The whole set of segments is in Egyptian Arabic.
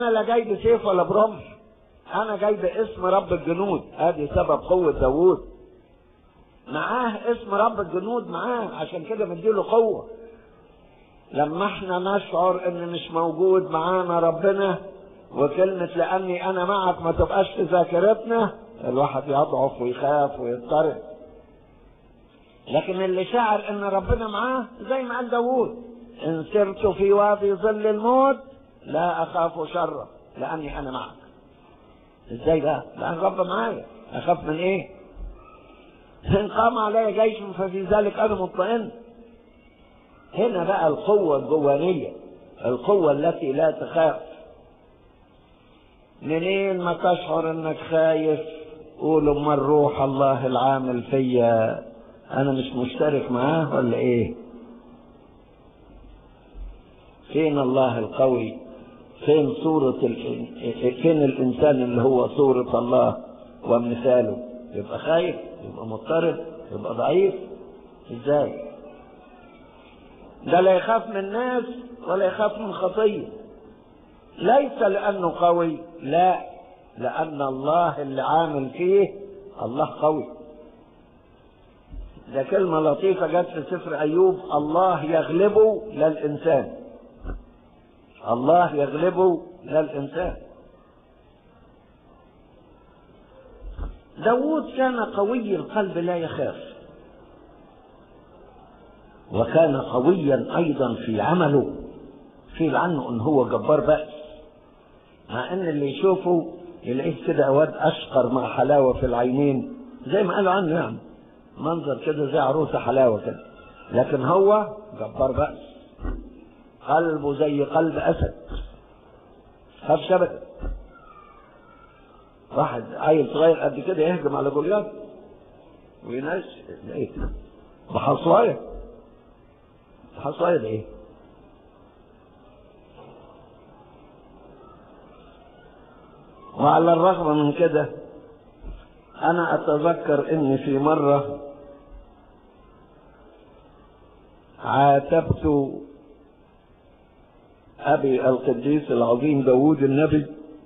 انا لا جاي بسيف ولا برمح انا جاي باسم رب الجنود ادي سبب قوة داوود معاه اسم رب الجنود معاه عشان كده مديله قوة لما احنا نشعر ان مش موجود معانا ربنا وكلمة لاني انا معك ما تبقاش في ذاكرتنا الواحد يضعف ويخاف ويضطرب لكن اللي شعر ان ربنا معاه زي ما قال داوود ان سرت في وادي ظل الموت لا اخاف شره لاني انا معك ازاي بقى لان رب معايا اخاف من ايه ان قام علي جيش ففي ذلك انا مطمئن هنا بقى القوة الجوانية القوة التي لا تخاف منين ما تشعر انك خايف قول اما الروح الله العامل فيا انا مش مشترك معاه ولا ايه فين الله القوي فين صورة ال... فين الإنسان اللي هو صورة الله ومثاله يبقى خايف يبقى مضطرب يبقى ضعيف ازاي ده لا يخاف من الناس ولا يخاف من خطية ليس لأنه قوي لا لأن الله اللي عامل فيه الله قوي ده كلمة لطيفة جت في سفر أيوب الله يغلبه للإنسان الله يغلبه للإنسان داود كان قوي القلب لا يخاف وكان قويا أيضا في عمله قيل عنه أن هو جبار بأس مع أن اللي يشوفه يلاقيه كده واد أشقر مع حلاوة في العينين زي ما قالوا عنه يعني منظر كده زي عروسة حلاوة كده لكن هو جبار بأس قلبه زي قلب اسد خاف شبكه واحد عيل صغير قد كده يهجم على جولياث ويناش ايه بحصوايه بحصوايه ده ايه وعلى الرغم من كده انا اتذكر اني في مره عاتبت أبي القديس العظيم داوود النبي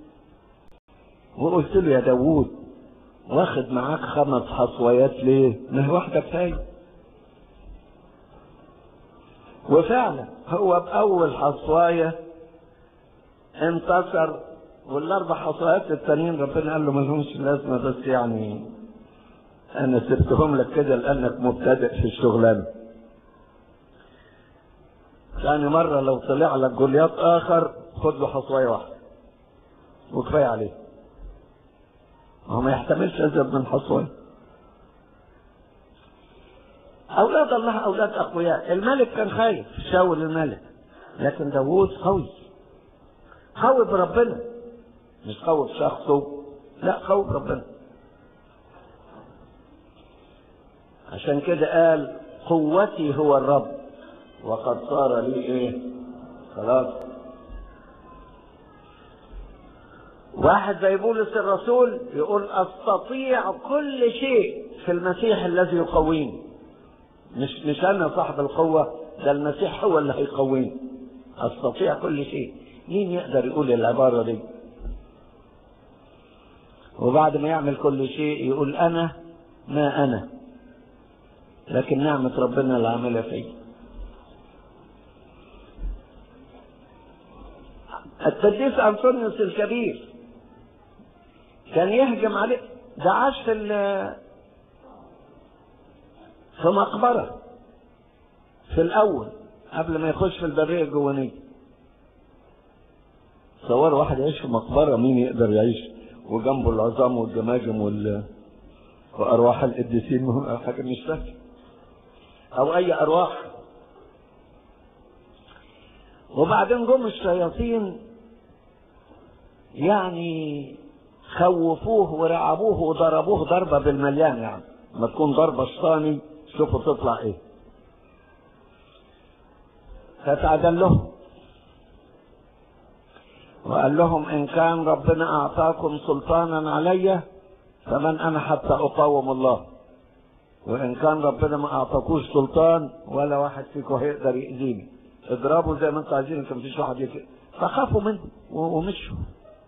وقلت له يا داوود واخد معاك خمس حصويات ليه؟ ما هي واحدة كفاية وفعلا هو بأول حصواية انتصر والأربع حصويات التانيين ربنا قال له ما لهمش لازمة بس يعني أنا سبتهم لك كده لأنك مبتدئ في الشغلانة ثاني مرة لو طلع لك جولياط آخر خد له حصواية واحدة وكفاية عليه هو ما يحتملش أزيد من حصواية أولاد الله أولاد أقوياء الملك كان خايف شاول الملك لكن داوود قوي قوي بربنا مش قوي بشخصه لا قوي بربنا عشان كده قال قوتي هو الرب وقد صار لي ايه خلاص واحد زي بولس الرسول يقول استطيع كل شيء في المسيح الذي يقويني مش مش انا صاحب القوه ده المسيح هو اللي هيقويني استطيع كل شيء مين يقدر يقول العباره دي وبعد ما يعمل كل شيء يقول انا ما انا لكن نعمه ربنا اللي عاملها فيا القديس انطونيوس الكبير كان يهجم عليه ده عاش في في مقبرة في الأول قبل ما يخش في البرية الجوانية تصور واحد يعيش في مقبرة مين يقدر يعيش وجنبه العظام والجماجم وال وأرواح القديسين حاجة مش سهلة أو أي أرواح وبعدين جم الشياطين يعني خوفوه ورعبوه وضربوه ضربة بالمليان يعني ما تكون ضربة شيطاني شوفوا تطلع ايه فتعدل لهم وقال لهم ان كان ربنا اعطاكم سلطانا علي فمن انا حتى اقاوم الله وان كان ربنا ما اعطاكوش سلطان ولا واحد فيكم هيقدر يأذيني اضربوا زي ما انتوا عايزين كان مفيش واحد فخافوا منه ومشوا